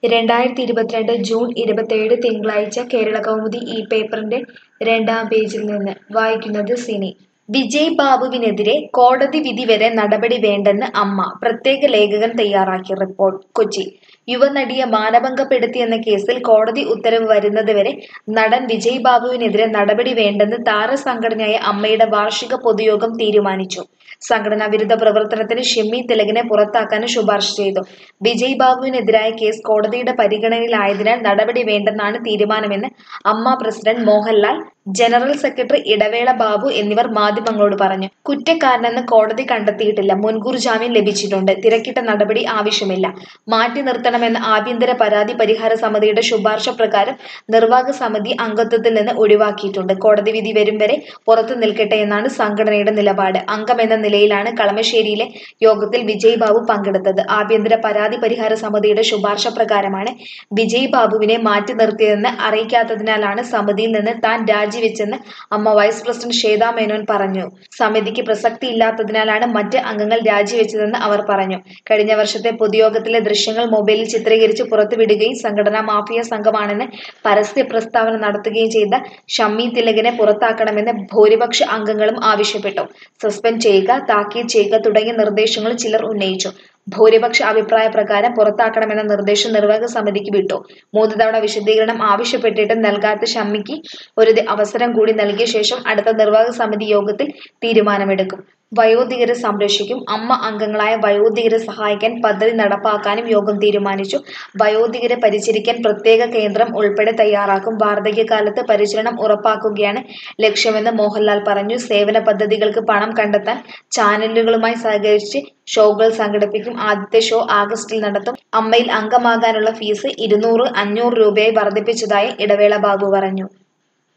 രണ്ടായിരത്തി ഇരുപത്തിരണ്ട് ജൂൺ ഇരുപത്തേഴ് തിങ്കളാഴ്ച കേരളകൗമുദി ഈ പേപ്പറിന്റെ രണ്ടാം പേജിൽ നിന്ന് വായിക്കുന്നത് സിനി വിജയ് ബാബുവിനെതിരെ കോടതി വിധി വരെ നടപടി വേണ്ടെന്ന് അമ്മ പ്രത്യേക ലേഖകൻ തയ്യാറാക്കിയ റിപ്പോർട്ട് കൊച്ചി യുവനടിയെ മാനഭംഗപ്പെടുത്തിയെന്ന കേസിൽ കോടതി ഉത്തരവ് വരുന്നത് വരെ നടൻ വിജയ് ബാബുവിനെതിരെ നടപടി വേണ്ടെന്ന് താരസംഘടനയായ അമ്മയുടെ വാർഷിക പൊതുയോഗം തീരുമാനിച്ചു സംഘടനാ വിരുദ്ധ പ്രവർത്തനത്തിന് ഷിമ്മി തിലകിനെ പുറത്താക്കാനും ശുപാർശ ചെയ്തു വിജയ് ബാബുവിനെതിരായ കേസ് കോടതിയുടെ പരിഗണനയിലായതിനാൽ നടപടി വേണ്ടെന്നാണ് തീരുമാനമെന്ന് അമ്മ പ്രസിഡന്റ് മോഹൻലാൽ ജനറൽ സെക്രട്ടറി ഇടവേള ബാബു എന്നിവർ മാധ്യമങ്ങളോട് പറഞ്ഞു കുറ്റക്കാരനെന്ന് കോടതി കണ്ടെത്തിയിട്ടില്ല മുൻകൂർ ജാമ്യം ലഭിച്ചിട്ടുണ്ട് തിരക്കിട്ട നടപടി ആവശ്യമില്ല മാറ്റി നിർത്തണമെന്ന ആഭ്യന്തര പരാതി പരിഹാര സമിതിയുടെ ശുപാർശ പ്രകാരം നിർവാഹക സമിതി അംഗത്വത്തിൽ നിന്ന് ഒഴിവാക്കിയിട്ടുണ്ട് കോടതി വിധി വരും വരെ പുറത്തു നിൽക്കട്ടെ എന്നാണ് സംഘടനയുടെ നിലപാട് അംഗമെന്ന നിലയിലാണ് കളമശ്ശേരിയിലെ യോഗത്തിൽ വിജയ് ബാബു പങ്കെടുത്തത് ആഭ്യന്തര പരാതി പരിഹാര സമിതിയുടെ ശുപാർശ പ്രകാരമാണ് വിജയ് ബാബുവിനെ മാറ്റി നിർത്തിയതെന്ന് അറിയിക്കാത്തതിനാലാണ് സമിതിയിൽ നിന്ന് താൻ രാജിവെച്ചെന്ന് അമ്മ വൈസ് പ്രസിഡന്റ് ശ്വേതാ മേനോൻ പറഞ്ഞു സമിതിക്ക് പ്രസക്തിയില്ലാത്തതിനാലാണ് മറ്റ് അംഗങ്ങൾ രാജിവെച്ചതെന്ന് അവർ പറഞ്ഞു കഴിഞ്ഞ വർഷത്തെ പൊതുയോഗത്തിലെ ദൃശ്യങ്ങൾ മൊബൈലിൽ ചിത്രീകരിച്ച് പുറത്തുവിടുകയും സംഘടനാ മാഫിയ സംഘമാണെന്ന് പരസ്യ പ്രസ്താവന നടത്തുകയും ചെയ്ത ഷമ്മി തിലകിനെ പുറത്താക്കണമെന്ന് ഭൂരിപക്ഷ അംഗങ്ങളും ആവശ്യപ്പെട്ടു സസ്പെൻഡ് ചെയ്യുക താക്കീത് ചെയ്യുക തുടങ്ങിയ നിർദ്ദേശങ്ങൾ ചിലർ ഉന്നയിച്ചു ഭൂരിപക്ഷ അഭിപ്രായ പ്രകാരം പുറത്താക്കണമെന്ന നിർദ്ദേശം നിർവാഹക സമിതിക്ക് വിട്ടു മൂന്ന് തവണ വിശദീകരണം ആവശ്യപ്പെട്ടിട്ടും നൽകാത്ത ഷമ്മിക്ക് ഒരു ദി- അവസരം കൂടി നൽകിയ ശേഷം അടുത്ത നിർവാഹക സമിതി യോഗത്തിൽ തീരുമാനമെടുക്കും വയോധികരെ സംരക്ഷിക്കും അമ്മ അംഗങ്ങളായ വയോധികരെ സഹായിക്കാൻ പദ്ധതി നടപ്പാക്കാനും യോഗം തീരുമാനിച്ചു വയോധികരെ പരിചരിക്കാൻ പ്രത്യേക കേന്ദ്രം ഉൾപ്പെടെ തയ്യാറാക്കും വാർദ്ധക്യകാലത്ത് പരിചരണം ഉറപ്പാക്കുകയാണ് ലക്ഷ്യമെന്ന് മോഹൻലാൽ പറഞ്ഞു സേവന പദ്ധതികൾക്ക് പണം കണ്ടെത്താൻ ചാനലുകളുമായി സഹകരിച്ച് ഷോകൾ സംഘടിപ്പിക്കും ആദ്യത്തെ ഷോ ആഗസ്റ്റിൽ നടത്തും അമ്മയിൽ അംഗമാകാനുള്ള ഫീസ് ഇരുന്നൂറ് അഞ്ഞൂറ് രൂപയായി വർദ്ധിപ്പിച്ചതായി ഇടവേള ബാബു പറഞ്ഞു